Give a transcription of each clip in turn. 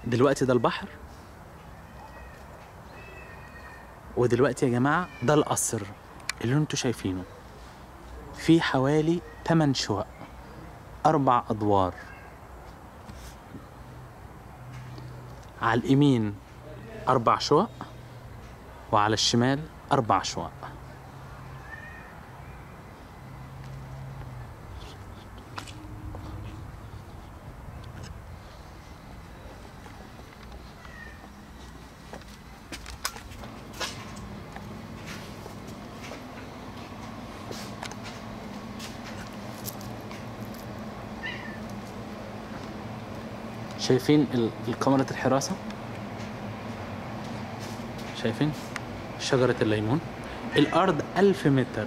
دلوقتي ده البحر ودلوقتي يا جماعة ده القصر اللي انتوا شايفينه في حوالي 8 شقق أربع أدوار على اليمين أربع شقق وعلى الشمال أربع شقق شايفين ال- الكاميرا الحراسة شايفين شجرة الليمون الأرض ألف متر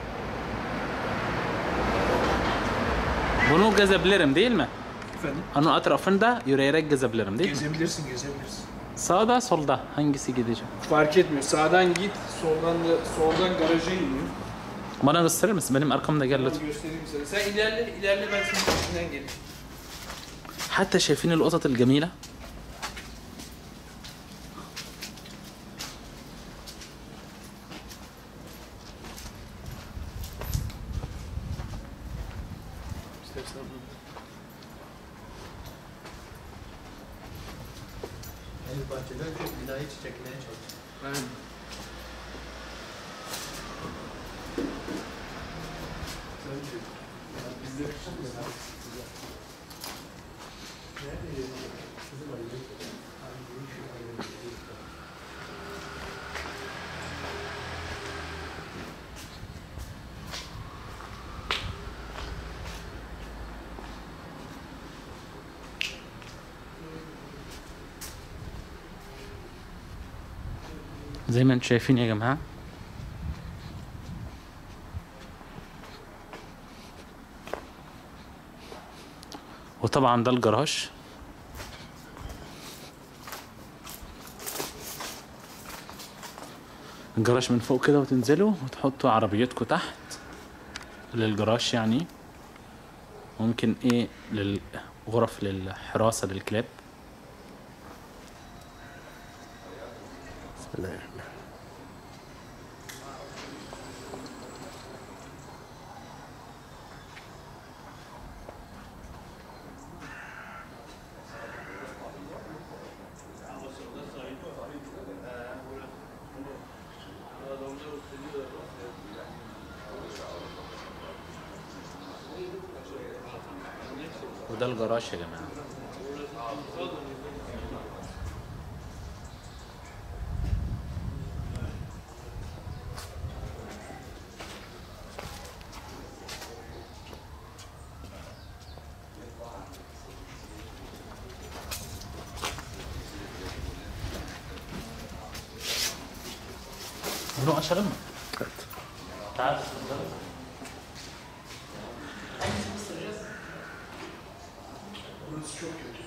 Bunu gezebilirim değil mi? Efendim? Onun etrafında yürüyerek gezebilirim değil mi? Gezebilirsin, gezebilirsin. Sağda solda hangisi gideceğim? Fark etmiyor. Sağdan git, soldan da soldan garaja iniyor. Bana gösterir misin? Benim arkamda gel Ben lütfen. göstereyim sana. Sen ilerle, ilerle ben senin peşinden geleyim. حتى شايفين القطط الجميلة İstersen. Henüz bahçeler çok binayı çiçeklemeye çalışıyor. Aynen. Söylüyor. Yani bizde Nerede? Kızım arıyor. Hangi şu arıyor? زي ما انتم شايفين يا جماعة وطبعا ده الجراج الجراج من فوق كده وتنزلوا وتحطوا عربيتكم تحت للجراج يعني ممكن ايه للغرف للحراسة للكلاب بسم الله الرحمن وده الجراج يا جماعة bunu açalım mı? Evet. تعال Burası çok kötü.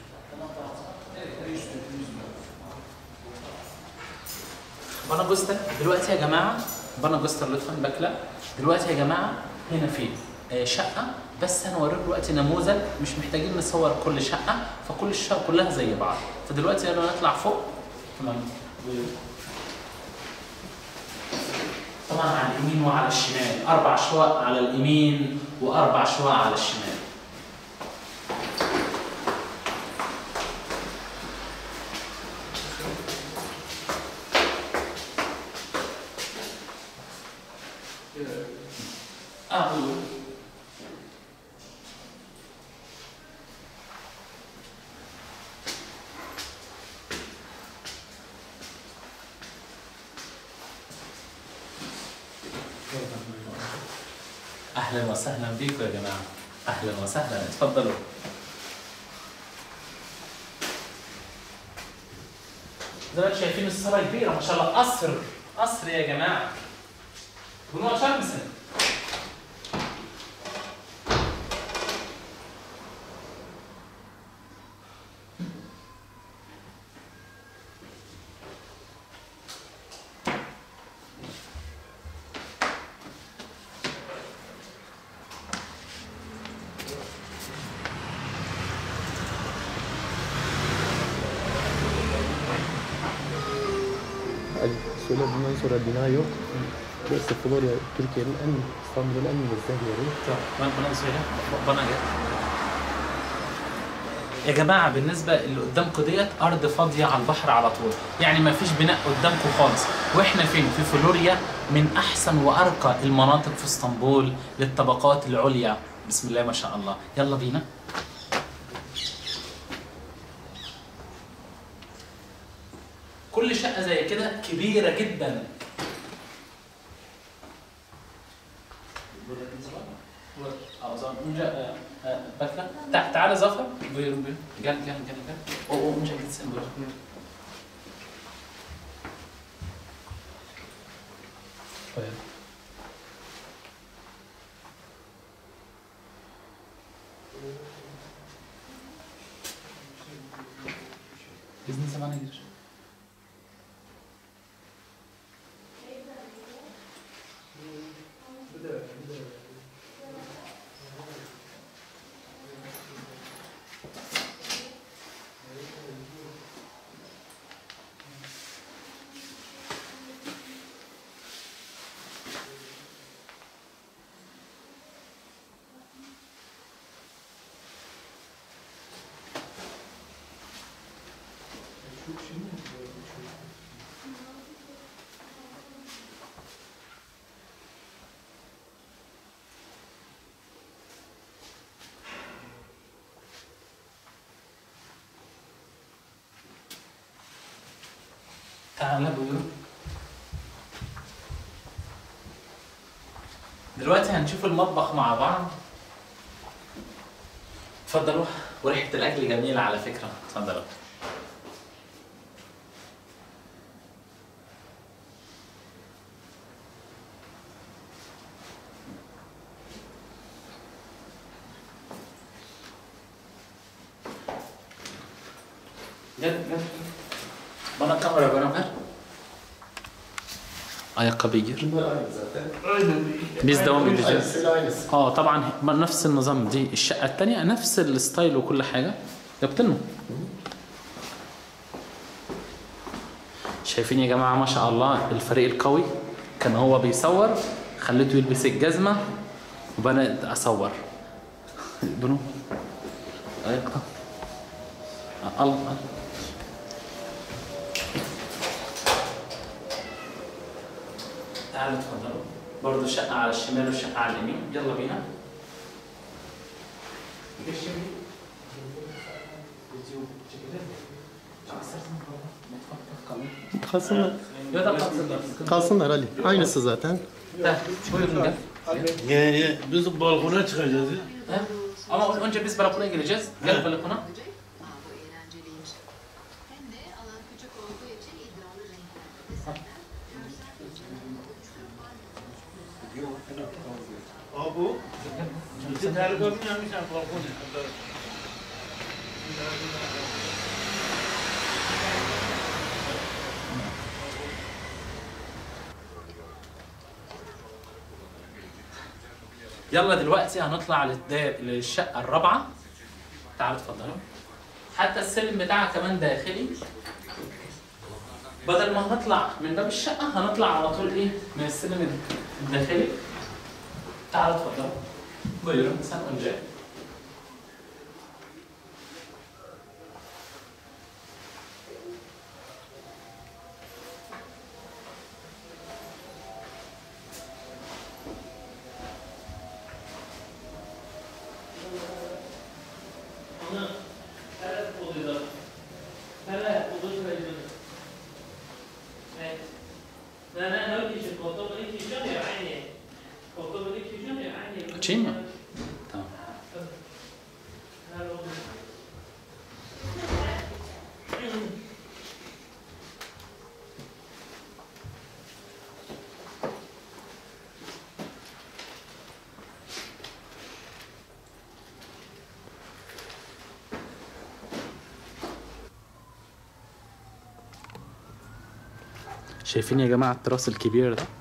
بنا جوستر دلوقتي يا جماعه بنا جوستر لطفا باكله دلوقتي يا جماعه هنا في آه، شقه بس هنوريكم دلوقتي نموذج مش محتاجين نصور كل شقه فكل الشقق كلها زي بعض فدلوقتي يلا نطلع فوق تمام طبعا على اليمين وعلى الشمال اربع شقق على اليمين واربع شقق على الشمال اه هو اهلا وسهلا بيكم يا جماعه اهلا وسهلا اتفضلوا زي ما انتم شايفين الصاله كبيره ما شاء الله قصر قصر يا جماعه بنوع شمسن söyle bundan sonra bina yok. Burası Florya, Türkiye'nin en, İstanbul'un en münezzeh yeri. طب وانا وانا سؤالي وانا جاي يا جماعة بالنسبة اللي قدامكم ديت أرض فاضية على البحر على طول، يعني ما فيش بناء قدامكم خالص، وإحنا فين؟ في فلوريا من أحسن وأرقى المناطق في اسطنبول للطبقات العليا، بسم الله ما شاء الله، يلا بينا. كل شقة زي كده كبيرة جدا. اه زمان اونجا بكلا تع- تعالى زفر buyurun buyurun gel gel gel gel o o onca gitsin buyurun buyurun Biz ne zamana girer? تعالى بيقولوا دلوقتي هنشوف المطبخ مع بعض اتفضلوا وريحة الأكل جميلة على فكرة اتفضلوا Gel gel. Bana kamera beraber. Ayakkabıyı gir. Bunlar aynı zaten. Biz devam edeceğiz. Aynısıyla aynısı. اه طبعا نفس النظام دي الشقة التانية نفس الستايل وكل حاجة جبت لنا شايفين يا جماعة ما شاء الله الفريق القوي كان هو بيصور خليته يلبس الجزمة وبدأت أصور بنو أيقظة الله تعالوا اتفضلوا برضه شقة على الشمال والشقة على اليمين يلا بينا Kalsınlar. Ya da kalsınlar. Kalsınlar Ali. Aynısı zaten. Da, buyurun gel. Yani biz balkona çıkacağız ya. Ha? Ama önce biz balkona gireceğiz. Gel balkona. Aa, bu eğlenceliymiş. Hem de alan küçük olduğu için iddialı renkler. Desenler, görsel Abi bizi terk etmemişler balkona. يلا دلوقتي هنطلع للدا- للشقة الرابعة تعالوا اتفضلوا حتى السلم بتاعها كمان داخلي بدل ما هنطلع من باب الشقة هنطلع على طول ايه من السلم الداخلي تعالوا اتفضلوا buyurun sen önce Açayım mı? Tamam. شايفين يا جماعة التراس الكبير ده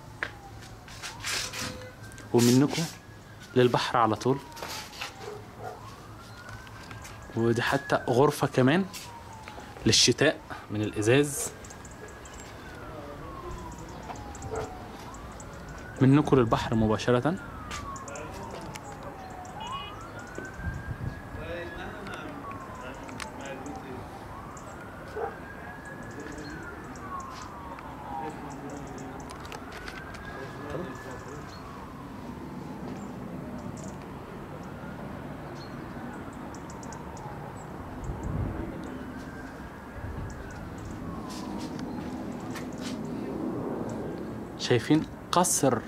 ومنكم للبحر على طول ودي حتى غرفة كمان للشتاء من الإزاز منكم للبحر مباشرة شايفين قصر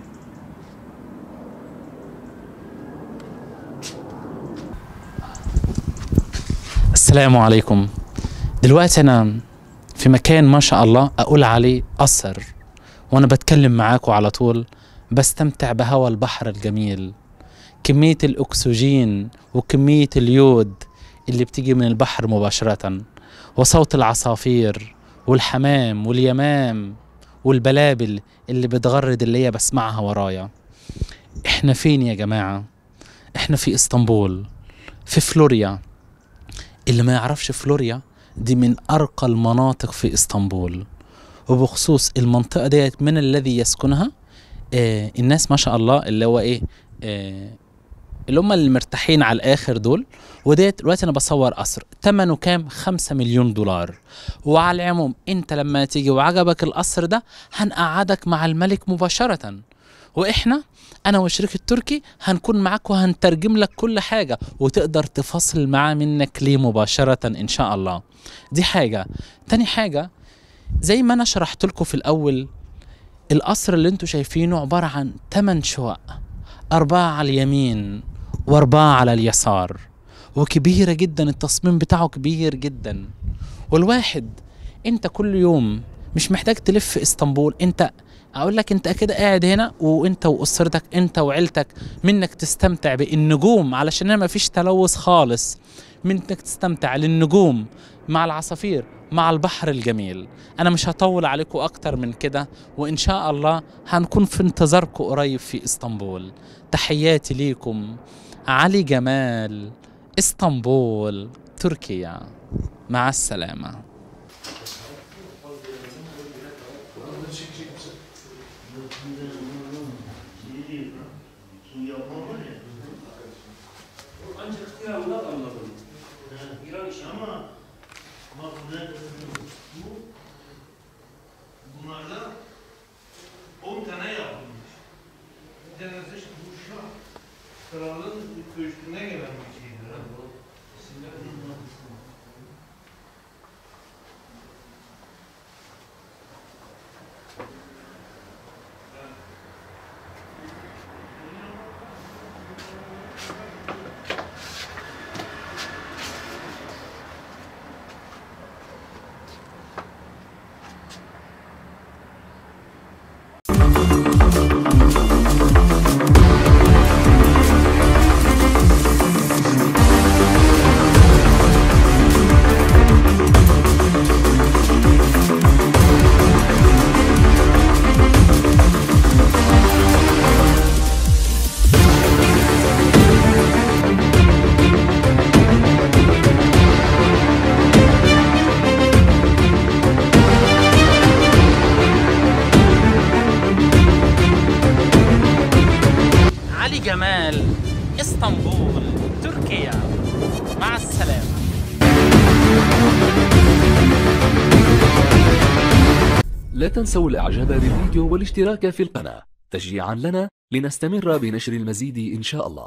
السلام عليكم دلوقتي انا في مكان ما شاء الله اقول عليه قصر وانا بتكلم معاكم على طول بستمتع بهوا البحر الجميل كمية الأكسجين وكمية اليود اللي بتيجي من البحر مباشرة وصوت العصافير والحمام واليمام والبلابل اللي بتغرد اللي هي بسمعها ورايا احنا فين يا جماعة احنا في اسطنبول في فلوريا اللي ما يعرفش فلوريا دي من أرقى المناطق في اسطنبول وبخصوص المنطقة ديت من الذي يسكنها آه الناس ما شاء الله اللي هو ايه آه اللي هم اللي مرتاحين على الاخر دول وديت دلوقتي انا بصور قصر ثمنه كام 5 مليون دولار وعلى العموم انت لما تيجي وعجبك القصر ده هنقعدك مع الملك مباشرة واحنا انا والشريك التركي هنكون معاك وهنترجم لك كل حاجة وتقدر تفصل معاه منك ليه مباشرة ان شاء الله دي حاجة تاني حاجة زي ما انا شرحت لكم في الاول القصر اللي انتوا شايفينه عبارة عن 8 شقق أربعة على اليمين وأربعة على اليسار وكبيرة جدا التصميم بتاعه كبير جدا والواحد انت كل يوم مش محتاج تلف اسطنبول انت اقول لك انت كده قاعد هنا وانت واسرتك انت وعيلتك منك تستمتع بالنجوم علشان هنا مفيش تلوث خالص منك تستمتع للنجوم مع العصافير مع البحر الجميل انا مش هطول عليكم اكتر من كده وان شاء الله هنكون في انتظاركم قريب في اسطنبول تحياتي ليكم علي جمال اسطنبول تركيا مع السلامه Ama bak ne bu bunlarda 10 tane yapılmış. Bir tanesi işte bu şah. Kralın köşküne gelen bir şeydir. ha. علي جمال اسطنبول تركيا مع السلامه لا تنسوا الاعجاب بالفيديو والاشتراك في القناة تشجيعا لنا لنستمر بنشر المزيد ان شاء الله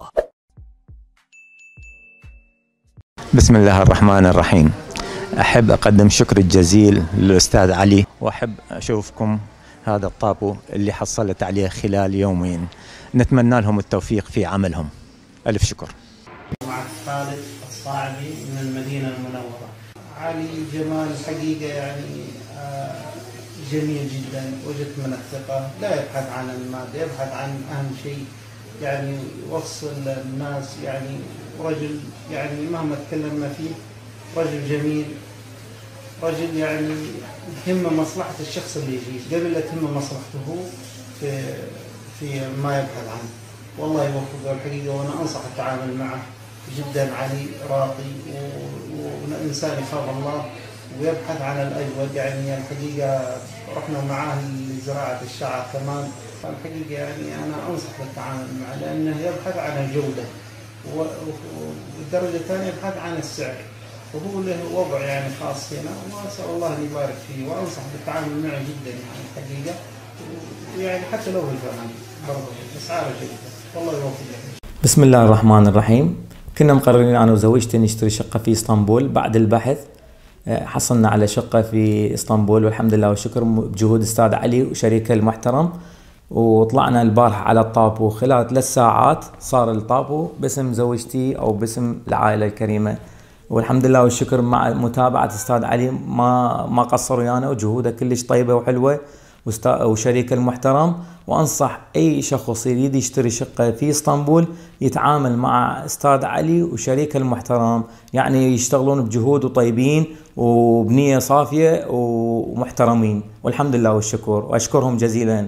بسم الله الرحمن الرحيم أحب أقدم شكر الجزيل للأستاذ علي وأحب أشوفكم هذا الطابو اللي حصلت عليه خلال يومين نتمنى لهم التوفيق في عملهم ألف شكر مع خالد الصاعبي من المدينة المنورة علي جمال الحقيقة يعني آه، جميل جدا وجدت من الثقة لا يبحث عن المادة يبحث عن أهم شيء يعني يوصل الناس يعني رجل يعني مهما تكلمنا فيه رجل جميل رجل يعني يهمه مصلحة الشخص اللي يجيه قبل لا تهمه مصلحته هو في في ما يبحث عنه والله يوفقه الحقيقة وأنا أنصح التعامل معه جدا علي راقي و- وإنسان يخاف الله ويبحث عن الأجود يعني الحقيقة رحنا معاه لزراعة الشعر كمان الحقيقة يعني أنا أنصح بالتعامل معه لأنه يبحث عن الجودة و- و- والدرجة الثانية يبحث عن السعر وهو له وضع يعني خاص هنا وأسأل الله أن يبارك فيه وأنصح بالتعامل معه جدا يعني الحقيقة ويعني حتى لو في الفرن برضه أسعاره جيدة والله يوفقك بسم الله الرحمن الرحيم كنا مقررين انا وزوجتي نشتري شقه في اسطنبول بعد البحث آه، حصلنا على شقه في اسطنبول والحمد لله والشكر بجهود استاذ علي وشريكه المحترم وطلعنا البارحة على الطابو خلال ثلاث ساعات صار الطابو باسم زوجتي او باسم العائلة الكريمة والحمد لله والشكر مع متابعة استاذ علي ما ما قصر ويانا وجهوده كلش طيبة وحلوة وستا- وشريكه المحترم وانصح اي شخص يريد يشتري شقه في اسطنبول يتعامل مع استاذ علي وشريكه المحترم يعني يشتغلون بجهود وطيبين وبنيه صافيه ومحترمين والحمد لله والشكر واشكرهم جزيلا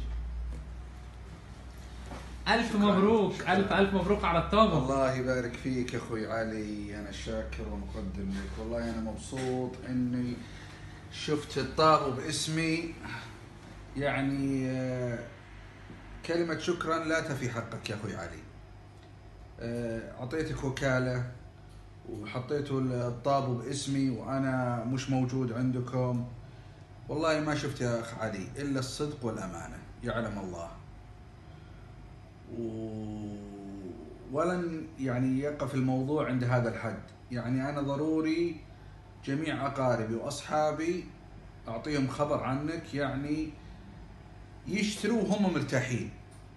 الف مبروك الف الف مبروك على الطابه الله يبارك فيك يا اخوي علي انا شاكر ومقدم لك والله انا مبسوط اني شفت الطابو باسمي يعني آه، كلمة شكرا لا تفي حقك يا اخوي علي آه، اعطيتك وكالة وحطيتوا الطابو باسمي وانا مش موجود عندكم والله ما شفت يا اخ علي الا الصدق والامانة يعلم الله و... ولن يعني يقف الموضوع عند هذا الحد يعني أنا ضروري جميع أقاربي وأصحابي أعطيهم خبر عنك يعني يشتروا وهم مرتاحين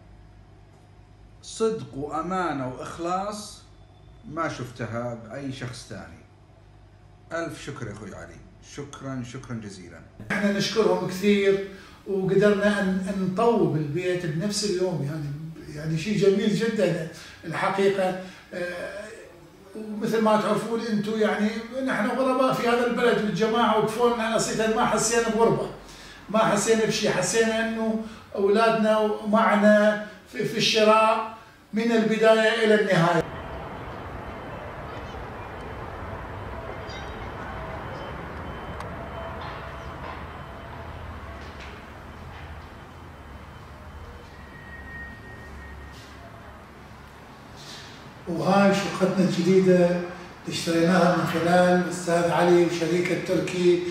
صدق وأمانة وإخلاص ما شفتها بأي شخص ثاني ألف شكر يا أخوي علي شكرا شكرا جزيلا احنا نشكرهم كثير وقدرنا ان ان نطوب البيت بنفس اليوم يعني يعني شيء جميل جدا الحقيقه آه، ومثل ما تعرفون انتم يعني نحن غرباء في هذا البلد والجماعه وكفونا نصيحه ما حسينا بغربه ما حسينا بشيء حسينا انه اولادنا معنا في, في الشراء من البدايه الى النهايه وهاي شقتنا الجديدة اللي اشتريناها من خلال الأستاذ علي وشريك التركي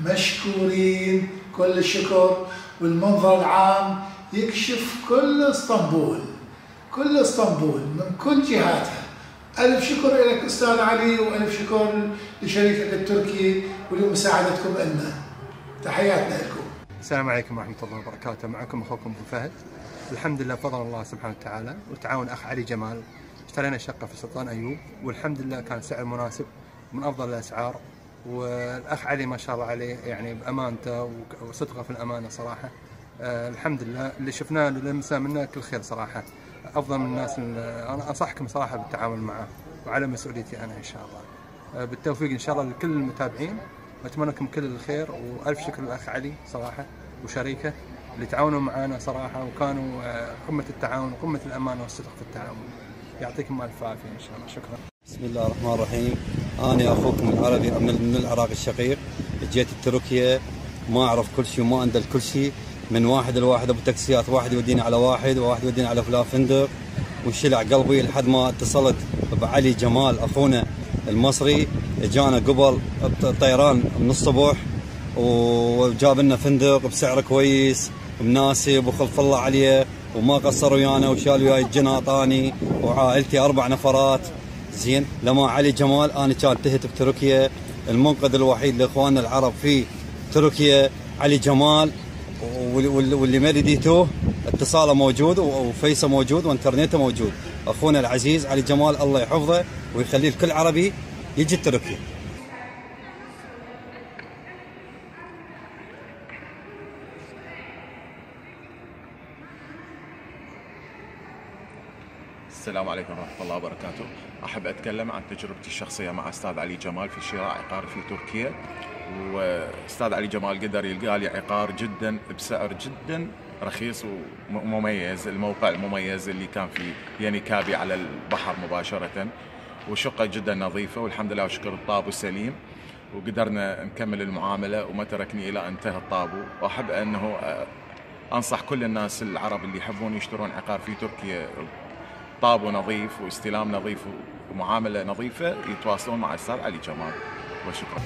مشكورين كل الشكر والمنظر العام يكشف كل اسطنبول كل اسطنبول من كل جهاتها ألف شكر لك أستاذ علي وألف شكر لشريكك التركي ولمساعدتكم لنا تحياتنا لكم السلام عليكم ورحمة الله وبركاته معكم أخوكم أبو فهد الحمد لله فضل الله سبحانه وتعالى وتعاون أخ علي جمال اشترينا شقة في سلطان أيوب والحمد لله كان سعر مناسب من أفضل الأسعار والأخ علي ما شاء الله عليه يعني بأمانته وك- وصدقه في الأمانة صراحة آه الحمد لله اللي شفناه اللي لمسناه منه كل خير صراحة أفضل من الناس اللي- أنا أنصحكم صراحة بالتعامل معه وعلى مسؤوليتي أنا إن شاء الله آه بالتوفيق إن شاء الله لكل المتابعين وأتمنى لكم كل الخير وألف شكر للأخ علي صراحة وشريكه اللي تعاونوا معنا صراحة وكانوا آه، قمة التعاون وقمة الأمانة والصدق في التعامل يعطيكم ألف عافية إن شاء الله شكرا بسم الله الرحمن الرحيم انا اخوكم العربي من من العراق الشقيق جيت تركيا ما اعرف كل شيء وما اندل كل شيء من واحد لواحد ابو تاكسيات واحد يوديني على واحد وواحد يوديني على فلان فندق وشلع قلبي لحد ما اتصلت بعلي جمال اخونا المصري جانا قبل طيران من الصبح وجاب لنا فندق بسعر كويس مناسب وخلف الله عليه وما قصر ويانا وشال وياي الجنة اعطاني وعائلتي اربع نفرات زين لما علي جمال انا كان تهت بتركيا المنقذ الوحيد لاخواننا العرب في تركيا علي جمال وال- وال- واللي ما رديتوه اتصاله موجود وفيسه موجود وانترنته موجود اخونا العزيز علي جمال الله يحفظه ويخليه لكل عربي يجي تركيا السلام عليكم ورحمة الله وبركاته أحب أتكلم عن تجربتي الشخصية مع أستاذ علي جمال في شراء عقار في تركيا وأستاذ علي جمال قدر يلقى لي عقار جدا بسعر جدا رخيص ومميز الموقع المميز اللي كان في ينيكابي على البحر مباشرة وشقة جدا نظيفة والحمد لله وشكر الطابو سليم وقدرنا نكمل المعاملة وما تركني إلى أن انتهى الطابو وأحب أنه انصح كل الناس العرب اللي يحبون يشترون عقار في تركيا طابو نظيف واستلام نظيف ومعامله نظيفه يتواصلون مع الاستاذ علي جمال وشكرا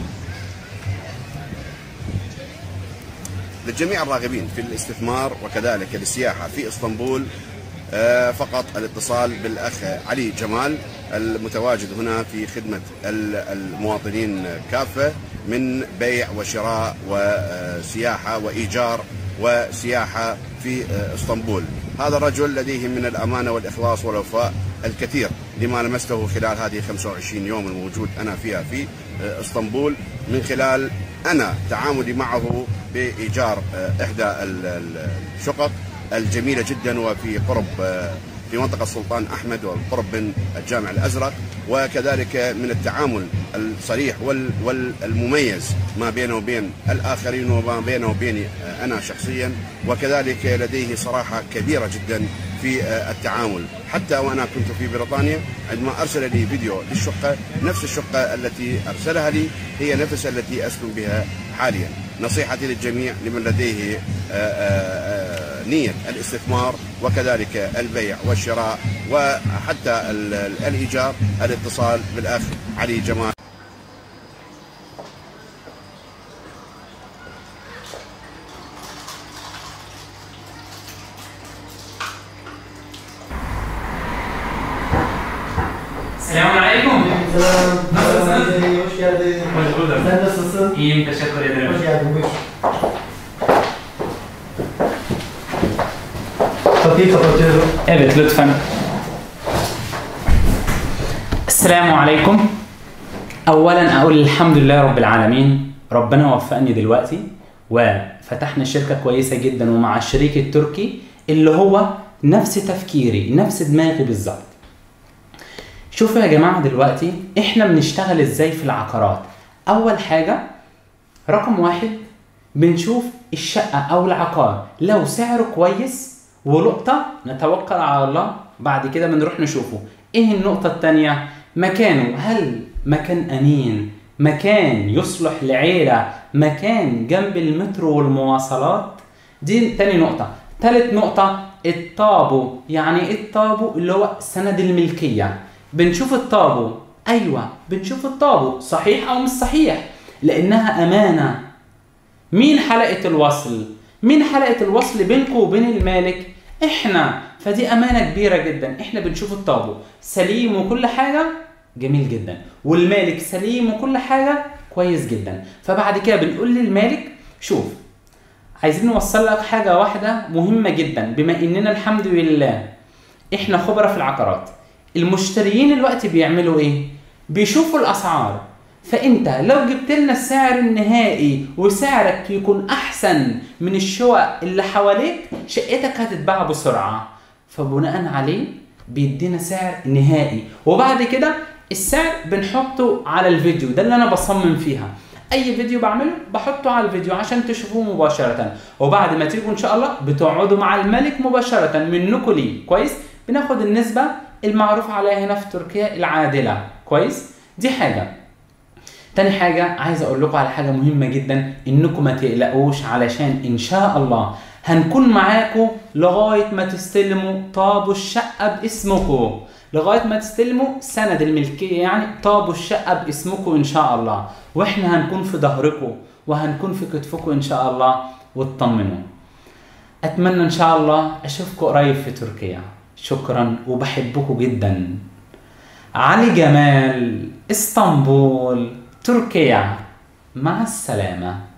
لجميع الراغبين في الاستثمار وكذلك السياحة في اسطنبول آه، فقط الاتصال بالأخ علي جمال المتواجد هنا في خدمة ال- المواطنين كافة من بيع وشراء وسياحة وإيجار وسياحة في آه، اسطنبول هذا الرجل لديه من الأمانة والإخلاص والوفاء الكثير لما لمسته خلال هذه 25 يوم الموجود أنا فيها في آه، اسطنبول من خلال أنا تعاملي معه بإيجار آه، إحدى ال- ال- الشقق الجميلة جدا وفي قرب آه، في منطقة السلطان أحمد والقرب من الجامع الأزرق وكذلك من التعامل الصريح وال- والمميز ما بينه وبين الآخرين وما بينه وبيني آه، أنا شخصيا وكذلك لديه صراحة كبيرة جدا في آه، التعامل حتى وأنا كنت في بريطانيا عندما أرسل لي فيديو للشقة نفس الشقة التي أرسلها لي هي نفس التي أسكن بها حاليا نصيحتي للجميع لمن لديه آه، آه، آه، نية الاستثمار وكذلك البيع والشراء وحتى ال- ال- الإيجار الاتصال بالأخ علي جمال Selamun Aleyküm. Nasılsın? Hoş geldin. Hoş bulduk. Sen nasılsın? İyiyim, teşekkür ederim. Hoş geldin, buyur. Kapıyı kapatıyorum. Evet, lütfen. السلام عليكم اولا اقول الحمد لله رب العالمين ربنا وفقني دلوقتي وفتحنا شركه كويسه جدا ومع الشريك التركي اللي هو نفس تفكيري نفس دماغي بالظبط شوفوا يا جماعه دلوقتي احنا بنشتغل ازاي في العقارات اول حاجه رقم واحد بنشوف الشقه او العقار لو سعره كويس ولقطه نتوكل على الله بعد كده بنروح نشوفه ايه النقطه الثانيه مكانه هل مكان امين مكان يصلح لعيله مكان جنب المترو والمواصلات دي تاني نقطه تالت نقطه الطابو يعني ايه الطابو اللي هو سند الملكيه بنشوف الطابو ايوه بنشوف الطابو صحيح او مش صحيح لانها امانه مين حلقه الوصل مين حلقه الوصل بينكم وبين المالك احنا فدي امانه كبيره جدا احنا بنشوف الطابو سليم وكل حاجه جميل جدا والمالك سليم وكل حاجه كويس جدا فبعد كده بنقول للمالك شوف عايزين نوصل لك حاجه واحده مهمه جدا بما اننا الحمد لله احنا خبره في العقارات المشتريين الوقت بيعملوا ايه بيشوفوا الاسعار فانت لو جبت لنا السعر النهائي وسعرك يكون احسن من الشقق اللي حواليك شقتك هتتباع بسرعه فبناء عليه بيدينا سعر نهائي وبعد كده السعر بنحطه على الفيديو ده اللي انا بصمم فيها اي فيديو بعمله بحطه على الفيديو عشان تشوفوه مباشره وبعد ما تيجوا ان شاء الله بتقعدوا مع الملك مباشره منكم ليه كويس بناخد النسبه المعروف عليها هنا في تركيا العادله كويس دي حاجه تاني حاجة عايز أقول لكم على حاجة مهمة جدا إنكم ما تقلقوش علشان إن شاء الله هنكون معاكم لغاية ما تستلموا طابو الشقة باسمكم لغاية ما تستلموا سند الملكية يعني طابو الشقة باسمكم إن شاء الله وإحنا هنكون في ظهركم وهنكون في كتفكم إن شاء الله واطمنوا أتمنى إن شاء الله أشوفكم قريب في تركيا شكرا وبحبكم جدا علي جمال اسطنبول تركيا مع السلامه